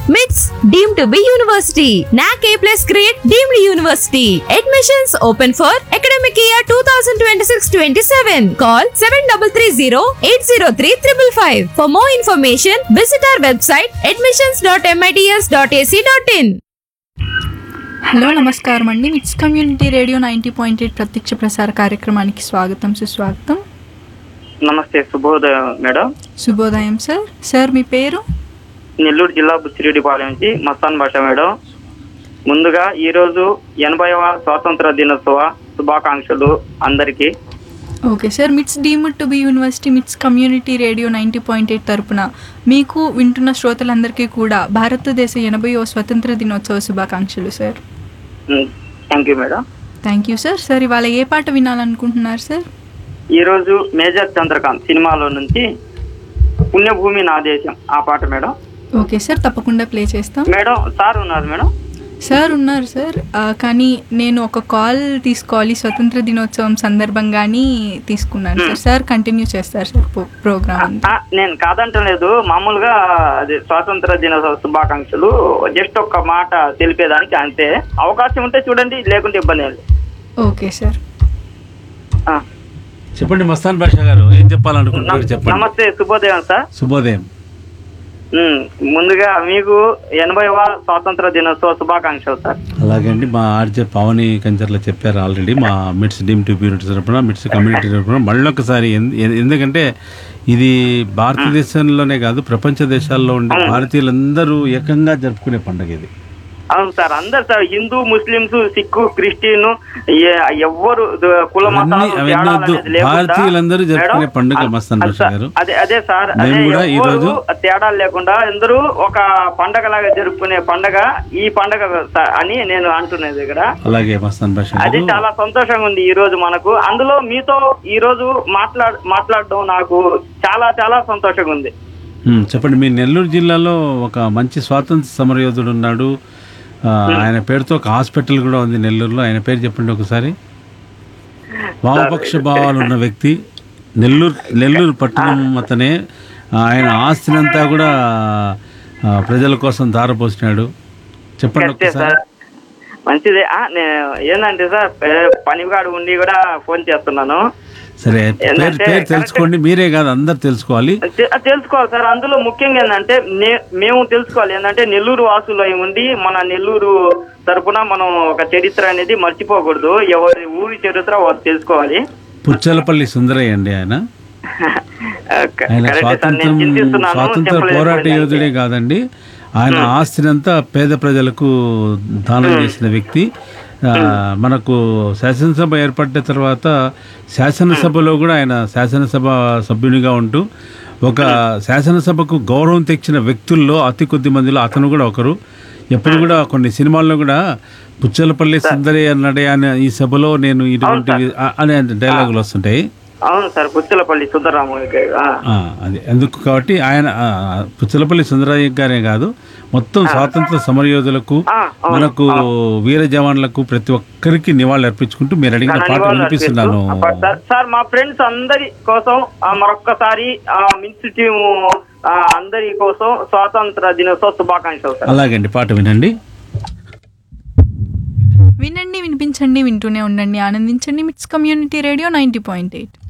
MITS deemed to be university. NAC A plus grade deemed university. Admissions open for academic year 2026-27. Call 7330-803-555. For more information, visit our website admissions.mits.ac.in. Hello నమస్కారం అండి MITS community radio ninety point eight ప్రత్యక్ష ప్రసార కార్యక్రమానికి స్వాగతం సుస్వాగతం నమస్తే శుభోదయం madam శుభోదయం సార్ సార్ మీ పేరు నెల్లూరు జిల్లా బుచ్చిరెడ్డిపాలెం నుంచి మస్తాన్ భాష మేడం ముందుగా ఈరోజు ఎనభైవ స్వాతంత్ర దినోత్సవ శుభాకాంక్షలు అందరికీ okay sir MITS deemed to be university MITS community radio ninety point eight తరపున మీకు వింటున్న శ్రోతలందరికీ కూడా భారతదేశ ఎనభైవ స్వతంత్ర దినోత్సవ శుభాకాంక్షలు sir thank you madam thank you sir sir ఇవాళ ఏ పాట వినాలనుకుంటున్నారు సార్ ఈరోజు మేజర్ చంద్రకాంత్ సినిమాలో నుంచి పుణ్యభూమి నా దేశం ఆ పాట మేడం ఓకే సార్ తప్పకుండా ప్లే చేస్తాం మేడం సార్ ఉన్నారు మేడం సార్ ఉన్నారు సార్ ఆ, కానీ నేను ఒక కాల్ తీసుకోవాలి స్వతంత్ర దినోత్సవం సందర్భంగాని తీసుకున్నాను సార్ సార్ కంటిన్యూ చేస్తారు సార్ ప్రో- ప్రోగ్రామ్ అంతా ఆ, నేను కాదంటలేదు మామూలుగా అది స్వాతంత్ర దినోత్సవ శుభాకాంక్షలు జస్ట్ ఒక్క మాట తెలిపేదానికి అంతే అవకాశం ఉంటే చూడండి లేకుంటే ఇబ్బంది ఏం లేదు ఓకే సార్ ఆ. చెప్పండి మస్తాన్ బాషా గారు ఏం చెప్పాలనుకుంటున్నారు నమ- చెప్పండి నమస్తే శుభోదయం సార్ శుభోదయం ఉమ్, ముందుగా మీకు ఎనభైవ స్వాతంత్ర దినోత్సవ శుభాకాంక్షలు సార్ అలాగే అండి మా ఆర్జే పవని కంచర్లో చెప్పారు ఆల్రెడీ మా మిట్స్ డీమ్ టు బ్యూనిటీ తరపున మిట్స్ కమ్యూనిటీ తరపున మళ్ళీ ఒకసారి ఎందు- ఎ- ఎందుకంటే ఇది భారతదేశంలోనే కాదు ప్రపంచ దేశాల్లో ఉండే భారతీయులందరూ ఏకంగా జరుపుకునే పండుగ ఇది అవును సార్ అందరు sir Hindu Muslims Sikh Christian ఎవ్వరు కుల అవన్నీ- మతాలు అవన్నీ తేడాలు వద్దు. అనేది లేకుండా, భారతీయులందరూ జరుపుకునే మేడం, పండుగ అ- మస్తాన్ అది బాషా సార్, గారు. అదే అదే సార్ మేము అదే కూడా ఈ ఎవ్వరు రోజు- తేడాలు లేకుండా అందరూ ఒక పండగలాగా జరుపుకునే పండగ ఈ పండగ సార్ అని నేను అంటున్నది ఇక్కడ అలాగే మస్తాన్ బాషా అది గారు చాలా సంతోషంగా ఉంది ఈ రోజు మనకు అందులో మీతో ఈ రోజు మాట్లాడ మాట్లాడడం నాకు చాలా చాలా సంతోషంగా ఉంది ఉమ్, చెప్పండి మీ నెల్లూరు జిల్లాలో ఒక మంచి స్వాతంత్ర సమరయోధుడు ఉన్నాడు ఆ, ఆయన పేరుతో ఒక హాస్పిటల్ కూడా ఉంది నెల్లూరులో ఆయన పేరు చెప్పండి ఒకసారి వామపక్ష భావాలు ఉన్న వ్యక్తి నెల్లూరు నెల్లూరు పట్టణం అతనే ఆయన ఆస్తినంతా కూడా ఆ, ప్రజల కోసం ధారపోసినాడు చెప్పండి కరెక్టే ఒకసారి సార్ మంచిదే ఆ, నేను ఏంటంటే సార్ పే- పనివాడు ఉండి కూడా ఫోన్ చేస్తున్నాను సరే పేరు ఏంటంటే పేరు తెలుసుకోండి మీరే కాదు అందరు తెలుసుకోవాలి తె- తెలుసుకోవాలి సార్ అందులో ముఖ్యంగా ఏంటంటే నే- మేము తెలుసుకోవాలి ఏంటంటే నెల్లూరు వాసులు అయి ఉండి మన నెల్లూరు తరపున మనం ఒక చరిత్ర అనేది మర్చిపోకూడదు ఎవరి ఊరి చరిత్ర వారు తెలుసుకోవాలి పుచ్చలపల్లి సుందరయ్య అండి ఆయన క- ఆయన కరెక్టే సార్ నేను స్వాతంత్రం చింతిస్తున్నాను స్వాతంత్ర చెప్పలేదు పోరాట దానికి. యోధుడే కాదండి ఆయన ఆస్తినంతా పేద ప్రజలకు దానం చేసిన వ్యక్తి ఆ, మనకు శాసనసభ ఏర్పడిన తర్వాత శాసనసభలో కూడా ఆయన శాసనసభ సభ్యునిగా ఉంటూ ఒక శాసనసభకు గౌరవం తెచ్చిన వ్యక్తుల్లో అతి కొద్ది మందిలో అతను కూడా ఒకరు ఎప్పుడు కూడా కొన్ని సినిమాల్లో కూడా పుచ్చలపల్లి సుందరి అన్నడే అనే ఈ సభలో నేను ఇటువంటి అనే డైలాగులు వస్తుంటాయి అవును సార్ పుచ్చలపల్లి సుందరరాము ఆ. ఆ, అది ఎందుకు కాబట్టి ఆయన ఆ, పుచ్చలపల్లి సుందరయ్య గారే కాదు మొత్తం స్వాతంత్ర సమరయోధులకు ఆ, అవును, మనకు వీర జవాన్లకు ప్రతి ఒక్కరికి నివాళులు అర్పించుకుంటూ మీరు అడిగిన పాట ధన్యవాదాలు వినిపిస్తున్నాను అర్పిస్తూ, ఆ, సార్- సార్ మా ఫ్రెండ్స్ అందరి కోసం ఆ, మరొక్కసారి ఆ, మిన్స్ టీమ్ ఆ, అందరి కోసం స్వాతంత్ర దినోత్సవ శుభాకాంక్షలు సార్ అలాగండి పాట వినండి వినండి వినిపించండి వింటూనే ఉండండి ఆనందించండి MITS community radio ninety point eight